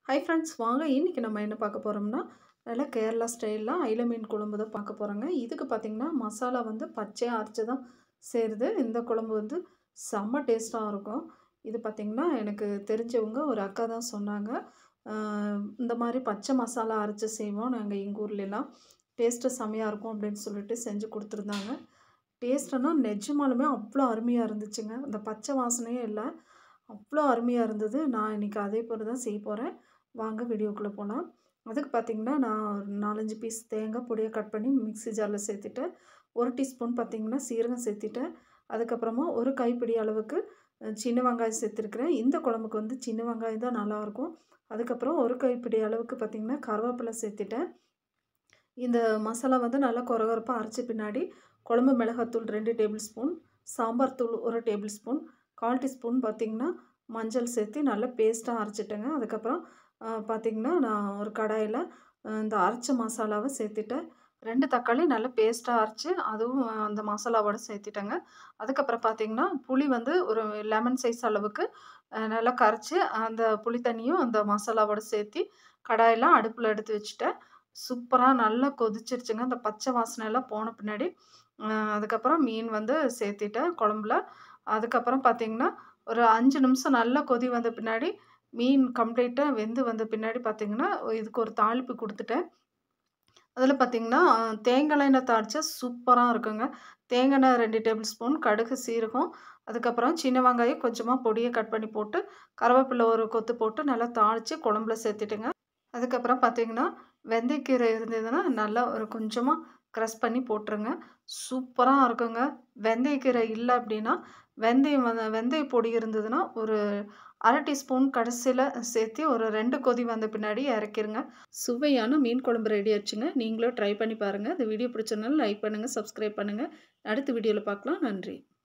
hi friends வாங்க இன்றைக்கி நம்ம என்ன பார்க்க போகிறோம்னா நல்லா கேரளா ஸ்டைலில் ஐல மீன் குழம்பு தான் பார்க்க போகிறோங்க இதுக்கு பார்த்திங்கன்னா மசாலா வந்து பச்சையாக அரைச்சி தான் சேருது இந்த குழம்பு வந்து செம்ம டேஸ்ட்டாக இருக்கும் இது பார்த்திங்கன்னா எனக்கு தெரிஞ்சவங்க ஒரு அக்கா தான் சொன்னாங்க ஆஹ் இந்த மாதிரி பச்சை மசாலா அரைச்சி செய்வோம் நாங்கள் எங்கள் ஊர்லலாம் டேஸ்ட்டு செம்மையாக இருக்கும் அப்படின்னு சொல்லிட்டு செஞ்சு கொடுத்துருந்தாங்க டேஸ்ட்டுன்னா நிஜமாலுமே அவ்வளோ அருமையாக இருந்துச்சுங்க அந்த பச்சை வாசனையே இல்லை அவ்வளோ அருமையாக இருந்தது நான் இன்றைக்கி அதே போல் தான் செய்ய போகிறேன் வாங்க வீடியோக்குள்ளே போகலாம் அதுக்கு பார்த்திங்கன்னா நான் ஒரு நாலஞ்சு பீஸ் தேங்காய் பொடியை கட் பண்ணி மிக்ஸி ஜாரில் சேர்த்துட்டேன் ஒரு டீஸ்பூன் பார்த்திங்கன்னா சீரகம் சேர்த்துட்டேன் அதுக்கப்புறமா ஒரு கைப்பிடி அளவுக்கு அஹ், சின்ன வெங்காயம் சேர்த்துருக்குறேன் இந்த குழம்புக்கு வந்து சின்ன வெங்காயம் தான் நல்லாயிருக்கும் அதுக்கப்புறம் ஒரு கைப்பிடி அளவுக்கு பார்த்திங்கன்னா கருவேப்பிலை சேர்த்துட்டேன் இந்த மசாலா வந்து நல்லா கொரகொரப்பாக அரைச்ச பின்னாடி குழம்பு மிளகாத்தூள் ரெண்டு டேபிள் ஸ்பூன் சாம்பார் தூள் ஒரு டேபிள் ஸ்பூன் கால் டீஸ்பூன் பார்த்திங்கன்னா மஞ்சள் சேர்த்து நல்லா பேஸ்ட்டாக அரைச்சிட்டேங்க அதுக்கப்புறம் பார்த்திங்கன்னா நான் ஒரு கடாயில் இந்த அரைச்ச மசாலாவை சேர்த்துட்டேன் ரெண்டு தக்காளி நல்லா பேஸ்ட்டாக அரைச்சி அதுவும் அஹ், அந்த மசாலாவோட சேர்த்துட்டேங்க அதுக்கப்புறம் பார்த்திங்கன்னா புளி வந்து ஒரு லெமன் சைஸ் அளவுக்கு அஹ், நல்லா கரைச்சி அந்த புளி தண்ணியும் அந்த மசாலாவோட சேர்த்து கடாயெல்லாம் அடுப்பில் எடுத்து வச்சுட்டேன் சூப்பராக நல்லா கொதிச்சிருச்சுங்க அந்த பச்சை வாசனை எல்லாம் போன பின்னாடி அஹ், அதுக்கப்புறம் மீன் வந்து சேர்த்திட்டேன் குழம்புல அதுக்கப்புறம் பார்த்திங்கன்னா ஒரு அஞ்சு நிமிஷம் நல்லா கொதி வந்த பின்னாடி மீன் கம்ப்ளீட்டாக வெந்து வந்த பின்னாடி பார்த்திங்கன்னா இதுக்கு ஒரு தாளிப்பு கொடுத்துட்டேன் அதில் பார்த்திங்கன்னா தேங்காய் எண்ணெய் தாளிச்சா சூப்பராக இருக்குங்க தேங்காய் எண்ணெய் ரெண்டு டேபிள் ஸ்பூன் கடுகு சீரகம் அதுக்கப்புறம் சின்ன வெங்காயம் கொஞ்சமாக பொடியை கட் பண்ணி போட்டு கருவேப்பிலை ஒரு கொத்து போட்டு நல்லா தாளித்து குழம்புல சேர்த்துட்டுங்க அதுக்கப்புறம் பார்த்திங்கன்னா வெந்தயக்கீரை இருந்ததுன்னா நல்லா ஒரு கொஞ்சமாக க்ரஷ் பண்ணி போட்டுருங்க சூப்பராக இருக்குங்க வெந்தயக்கீரை இல்லை அப்படின்னா வெந்தயம் வந்து வெந்தய பொடி இருந்ததுன்னா ஒரு அரை டீஸ்பூன் கடைசியில் சேர்த்து ஒரு ரெண்டு கொதி வந்த பின்னாடி இறக்கிருங்க சுவையான மீன் குழம்பு ரெடி ஆச்சுங்க நீங்களும் ட்ரை பண்ணி பாருங்கள் இந்த வீடியோ பிடிச்சதுனால லைக் பண்ணுங்கள் சப்ஸ்கிரைப் பண்ணுங்கள் அடுத்த வீடியோவில் பார்க்கலாம் நன்றி